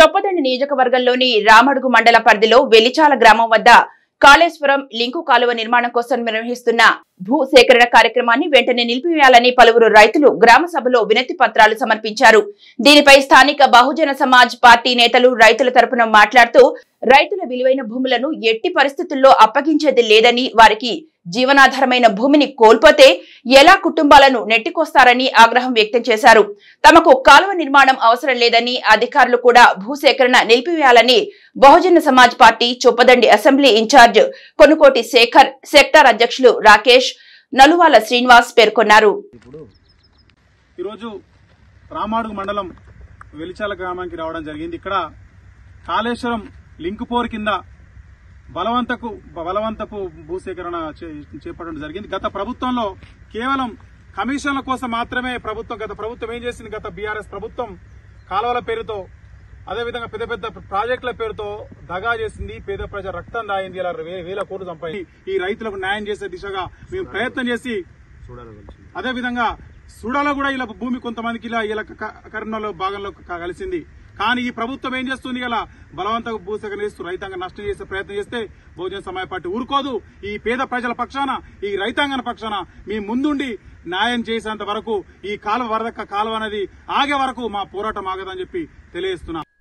చొప్పదండి నియోజకవర్గంలోని రామడుగు మండల పరిధిలో వెలిచాల గ్రామం వద్ద కాళేశ్వరం లింకు కాలువ నిర్మాణం కోసం నిర్వహిస్తున్న భూ సేకరణ కార్యక్రమాన్ని వెంటనే నిలిపివేయాలని పలువురు రైతులు గ్రామ సభలో వినతి పత్రాలు సమర్పించారు దీనిపై స్థానిక బహుజన సమాజ్ పార్టీ నేతలు రైతుల తరపున మాట్లాడుతూ రైతుల విలువైన భూములను ఎట్టి పరిస్థితుల్లో అప్పగించేది లేదని వారికి జీవనాధారమైన భూమిని కోల్పోతే ఎలా కుటుంబాలను నెట్టికొస్తారని ఆగ్రహం వ్యక్తం చేశారు తమకు కాలువ నిర్మాణం అవసరం లేదని అధికారులు కూడా భూసేకరణ నిలిపివేయాలని Bahujan Samaj Party Choppadandi assembly incharge Konukoti Shekhar sector అధ్యక్షులు రాకేష్ నలువాల శ్రీనివాస్ పేర్కొన్నారు ఈరోజు రామాడుగు మండలం వెలిచాల గ్రామానికి రావడం జరిగింది ఇక్కడ కాళేశ్వరం లింకుపోర్ కింద బలవంతకు బలవంతపు భూసేకరణ చే- చేపట్టడం జరిగింది గత ప్రభుత్వంలో కేవలం కమిషన్ల కోసం మాత్రమే ప్రభుత్వం గత ప్రభుత్వం ఏం చేసింది గత బీఆర్ఎస్ ప్రభుత్వం కాలువల పేరుతో అదేవిధంగా పెద్ద పెద్ద ప్రాజెక్టుల పేరుతో దగా చేసింది పేద ప్రజల రక్తం దాయింది ఇలా వే- వేల కోట్లు సంపాది ఈ రైతులకు న్యాయం చేసే దిశగా మేము ప్రయత్నం చేసి అదే విధంగా సూడాలో కూడా ఇలా భూమి కొంతమందికి ఇలా ఇలా క- కరీంనగర్లో భాగంలో క- కలిసింది కానీ ఈ ప్రభుత్వం ఏం చేస్తుంది ఇలా బలవంతంగా భూసేకరణ చేస్తూ రైతాంగం నష్టం చేసే ప్రయత్నం చేస్తే బహుజన సమాజ పార్టీ ఊరుకోదు ఈ పేద ప్రజల పక్షాన ఈ రైతాంగన పక్షాన మీ ముందుండి న్యాయం చేసేంత వరకు ఈ కాలువ వరద కాలువ అనేది ఆగే వరకు మా పోరాటం ఆగదని చెప్పి తెలియజేస్తున్నా